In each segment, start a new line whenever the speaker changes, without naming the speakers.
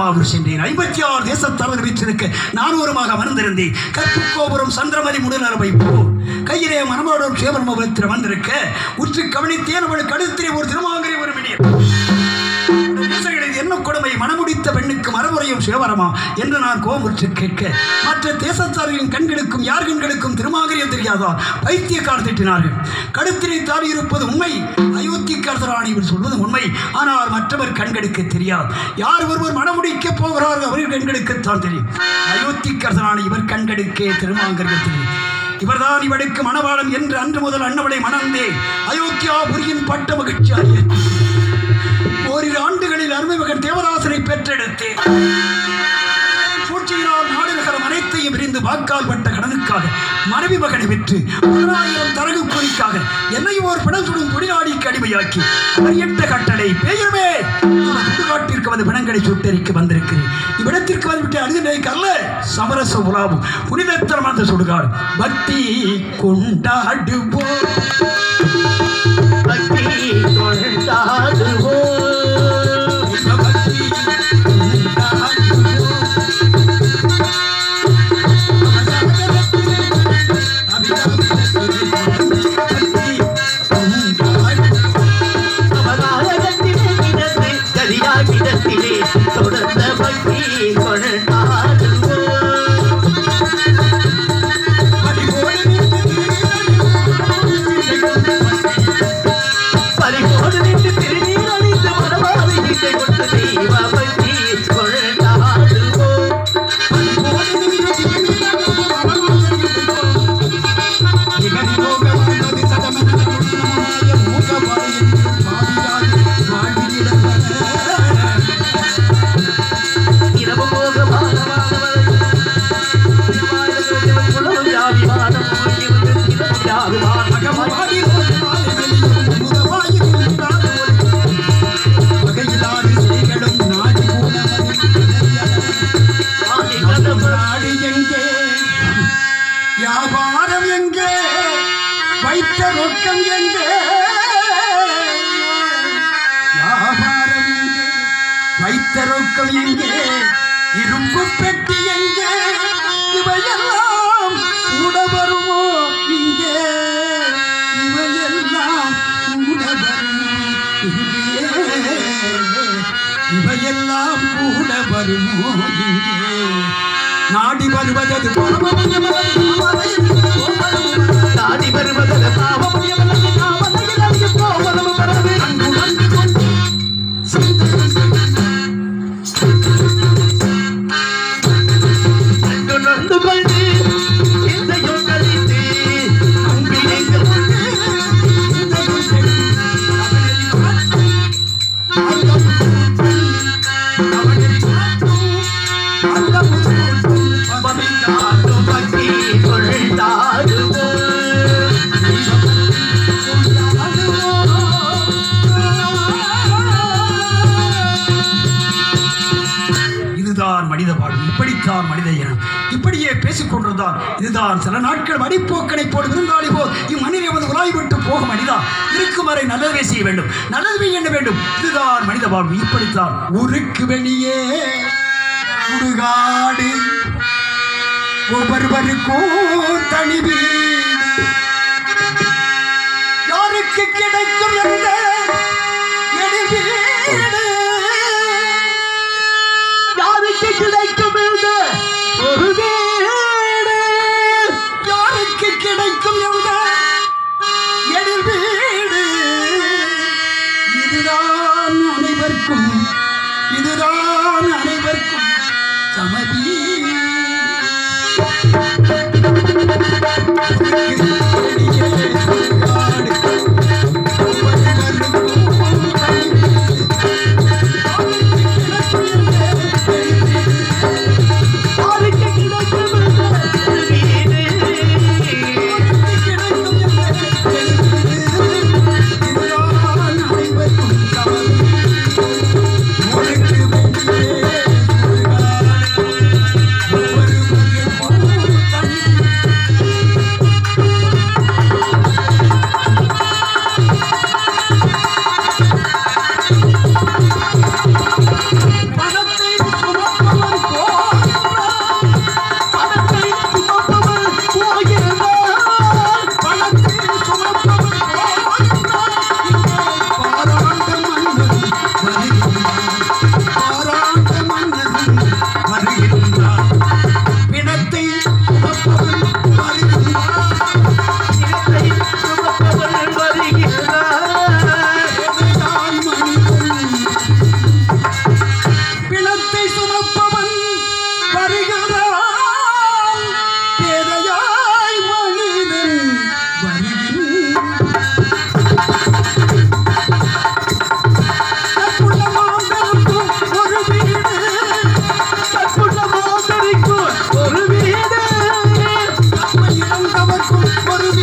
நானாமாக சென்றேன் ஐம்பத்தி ஆறு தேசத்தலைவர் வீற்றிருக்க நானூறுமாக அமர்ந்திருந்தேன் கற்பு கோபுரம் சந்திரமதி முடுநரவை போல் கையிலே மனமோடும் சேவரமபுரத்தில் வந்திருக்க உற்று கவனித்தேன் அவளுக்கு அடுத்திலே ஒரு திருமாங்கரை ஒரு மினியர் தேசங்களில் என்ன கொடுமை மனமுடித்த பெண்ணுக்கு மறுமுறையும் சிவவரமா என்று நான் கோமுற்று கேட்க மற்ற தேசத்தார்களின் கண்களுக்கும் யார் கண்களுக்கும் திருமாங்கரியம் தெரியாதா பைத்தியக்கார் திட்டினார்கள் கடுத்திரை தாவி இருப்பது உண்மை அயோத்திக்காரராணி இவர் சொல்வது உண்மை ஆனால் மற்றவர் கண்களுக்கு தெரியாது யார் ஒருவர் மனமுடிக்க போகிறார்கள் அவர்கள் கண்களுக்குத்தான் தெரியும் அயோத்திக்காரராணி இவர் கண்களுக்கே திருமாங்கரியம் தெரியும் இவர்தான் இவளுக்கு மணவாளன் என்று அன்று முதல் அன்னவளை மணந்தே அயோத்தியாபுரியின் பட்ட மகிழ்ச்சியாகிய ஓரிரு ஆண்டுகளில் அருமை மகன் தேவதாசனை பெற்றெடுத்தேன் சூழ்ச்சியினால் நாடு நகரம் அனைத்தையும் பிரிந்து வாக்கால் பட்ட கடனுக்காக மனைவி மகனை விற்று பதினாயிரம் தரகு கூலிக்காக என்னை ஓர் பிணம் சுடும் தொழிலாளிக்கு அடிமையாக்கி அவர் இட்ட கட்டளை பெயருமே சுடுகாட்டிற்கு வந்து பிணங்களை சுட்டரிக்க வந்திருக்கிறேன் இவ்விடத்திற்கு வந்துவிட்டு அழுதினைக்கு அல்ல சமரச உலாவும் புனிதத்தனமான சுடுகாடு பக்தி கொண்டாடுவோம்
பக்தி கொண்டாடுவோம்
பக்தி கொண்டாடுவோம்
அவதாரத்திலே கிடந்து கதியாகிடத்திலே தொடர்ந்த பக்தி கொண்டாடுவோம் பறிபோடு நின்று திருநீர் அணிந்து மனமாவை நீட்டை கொண்டு தெய்வ பக்தி கொண்டாடுவோம் இரவு போக மாணவானவரை யாவிமானம் யாவிமானம்
வியாபாரம் எங்கே வைத்த ரொக்கம் எங்கே வியாபாரம் எங்கே வைத்த ரொக்கம் எங்கே இரும்பு பெட்டி எங்கே இவையெல்லாம் கூட வருமோ இங்கே இவையெல்லாம் கூட வருமோ இங்கே இவையெல்லாம் கூட வருமோ இங்கே நாடி வருவதது
தாடி வருவதல பாவம் எவனது நாமலையில் அங்கு போவதும் வரது அன்பு கொண்டு அன்பு நொந்து கொண்டு சிந்தையும் கழித்து அன்பினைகள் காட்டும் பக்தி கொண்டாடுவோம்
இதுதான் மனித வாழ்வு இப்படித்தான் மனித இனம் இப்படியே பேசிக் கொண்டிருந்தான் இதுதான் சில நாட்கள் மடிப்போக்கனை போல் விருந்தாளி போல் இம்மனிதை வந்து உலாய் விட்டு போக மனிதா இருக்கும் வரை நல்லதே செய்ய வேண்டும் நல்லதுவே எண்ண வேண்டும் இதுதான் மனித வாழ்வு இப்படித்தான் ஊருக்கு வெளியே சுடுகாடு ஒவ்வொருவருக்கும் தனி வீடு யாருக்கு கிடைக்கும் எந்த எளிவீடு
யாருக்கு கிடைக்கும் இந்த ஒரு வீடு
யாருக்கு கிடைக்கும் என்ற எழில் வீடு இதுதான் அனைவருக்கும் இதுதான் அனைவருக்கும் சமதி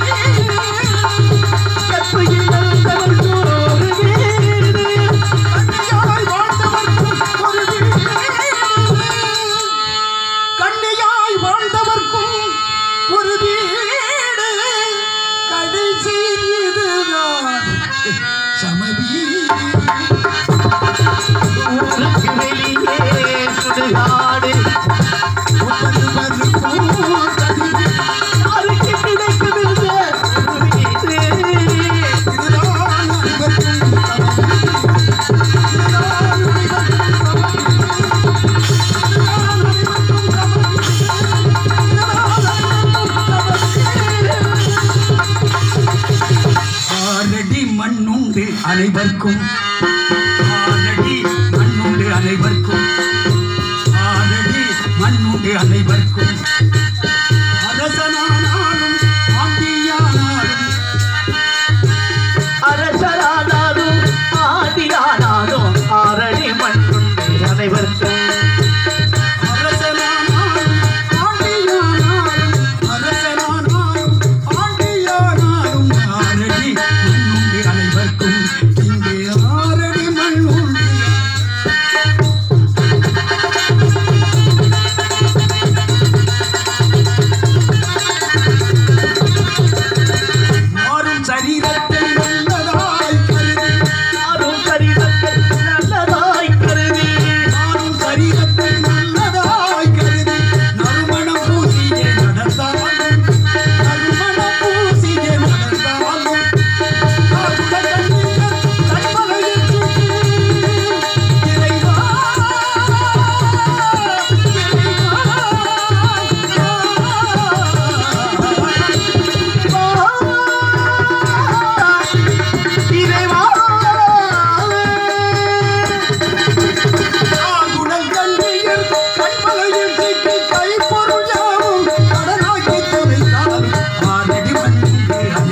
கற்பு இழந்தவர்க்கும் ஒரு வீடு
கண்ணியாய் வாழ்ந்தவர்க்கும் ஒரு வீடு. கண்ணியாய் வாழ்ந்தவர்க்கும் ஒரு வீடு கடைசி இதுதான் சமவீடு
ஊருக்கு வெளியே சுடுகாடு
ஒவ்வொருவருக்கும் கதிர்.
யாருக்கு கிடைக்கவில்லை ஒரு வீடு
இதுதான் அனைவருக்கும் சமவீடு. இதுதான் அனைவருக்கும் சமவீடு. இதுதான் அனைவருக்கும் சமவீடு. ஆரடி மண்ணுண்டு அனைவர்க்கும் ஆரடி மண்ணுண்டு அனைவர்க்கும் ஆரடி மண்ணுண்டு அனைவர்க்கும் அரசனானாலும் ஆண்டியானாலும்
அரசரானாலும் ஆதியானாலும் ஆரணி மண்ணுண்டு அனைவருக்கும்
அரசனானாலும் ஆண்டியானாலும் அரசனானாலும் ஆண்டியானாலும் ஆரடி மண்ணுண்டு அனைவர்க்கும் இங்கே ஆரடி மண்ணுண்டு மாறும் சரீரத்தை நல்லதாய் கருதி
யாரும் சரீரத்தை நல்லதாய் கருதி
மாறும் சரீரத்தை நல்லதாய் கருதி நறுமணம் பூசியே நடந்தாலும் நறுமணம் பூசியே நடந்தாலும் காத்த கண்ணீர் கண்மலையில் சுற்றி இறைவா இறைவா
இறைவா
ஆகுடல் கண்ணீர் கண்மலையில் சிக்கி கைப்பொருள் யாவும் கடனாக்கி துவைத்தால் ஆரடி மண்ணுண்டு அனை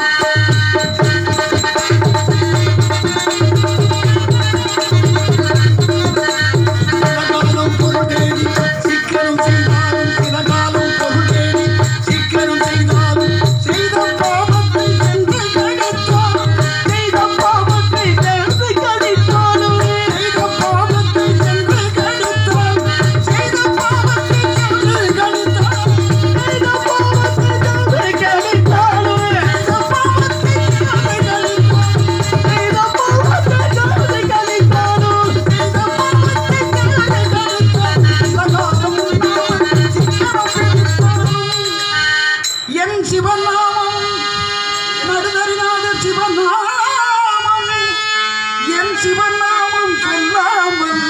சிலகாலம் பொருள் தேடி சிக்கனம் செய்தாலும் சிலகாலம் பொருள் தேடி சிக்கனம் செய்தாலும் செய்த பாவத்தை சென்று கழித்தால்
செய்த பாவத்தை சேர்ந்து கழித்தாலும்
செய்த பாவத்தை சென்று கழித்தால் செய்த பாவத்தை சென்று கழித்தால்
செய்த பாவத்தை சேர்ந்து கழித்தாலும்
செய்த பாவத்தை சென்று கழித்தால்
செய்த பாவத்தை சேர்ந்து கழித்தாலும்
செய்த பாவத்தை சென்று கழித்தால் சகாசம் உண்ணாமல் சிக்கனம் பிடித்தாலும் என் சிவநாமம் நடுதறிநாத சிவநாமம் என் சிவநாமம் சொல்லாமல்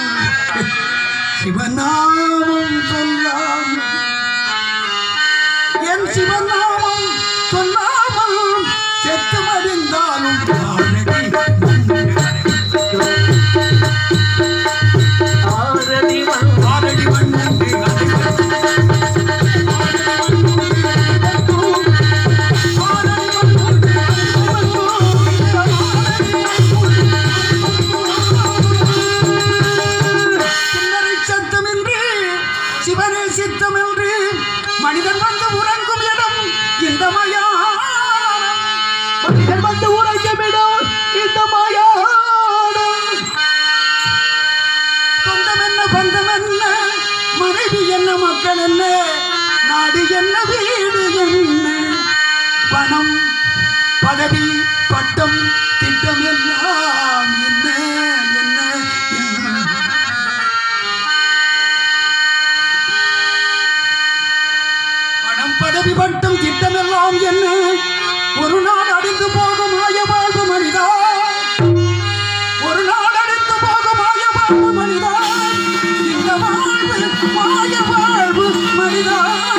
சிவநாமம் சொல்லாமல் என் சிவநாமம் சொல்லாமல் செத்து மடிந்தாலும் ஆனடி மண்ணுண்டு
ஆரதி மண்
ஆனடி மண்ணுண்டு சில்லறை சத்தமின்றி சிவனே சித்தமின்றி மனிதன் வந்து உறங்கும் இடம் இந்த மயானம்
மனிதர் வந்து உரைக்கவிடும் இந்த மாயாடம்
சொந்தம் என்ன பந்தம் என்ன மனைவி என்ன மக்கள் என்ன நாடு என்ன வீடு என்ன பணம் பதவி பட்டம் திட்டம் எல்லாம் என்ன என்ன என்ன பணம் பதவி பட்டம் திட்டம் எல்லாம் என்ன ஒரு நாள் அடிந்து போகும் மாய வாழ்வு மனிதா ஒரு நாள் அடிந்து போகும் மாய வாழ்வு மனிதா இந்த வாழ்வு மாய வாழ்வு மனிதா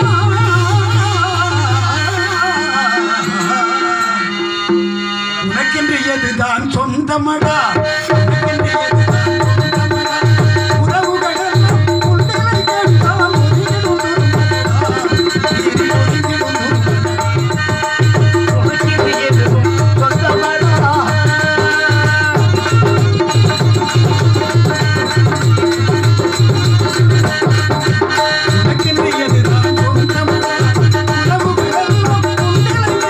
உனக்கென்று எதுதான் சொந்தமடா உனக்கென்று எதுதான் சொந்தமடா? உறவுகளெல்லாம் உன்னிலை கேட்டால் ஒதுங்கிடும் துரும்படா. நீதி ஒதுங்கிடும் துரும்படா.
உனக்கு எதுவும் சொந்தமடா
உனக்கென்று எதுதான் சொந்தமடா? உறவுகளெல்லாம் உன்னிலை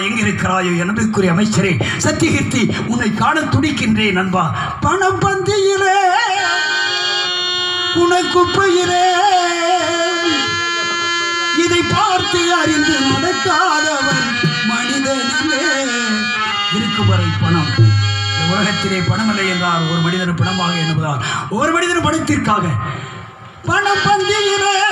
எங்கிருக்கிறாயோ என்பதற்குரிய அமைச்சரே சத்தியகீர்த்தி உன்னை காண துடிக்கின்றேன் நண்பா பணம் பந்தியிலே குணக்குப்பையிலே இதை பார்த்து அறிந்து நடக்காதவன் மனிதனிலே இருக்கும் வரை பணம் இந்த உலகத்திலே பணமில்லை என்றால் ஒரு மனிதன் பணமாக எண்ணுவதால் ஒரு மனிதன் பணத்திற்காக பணம் பந்தியிலே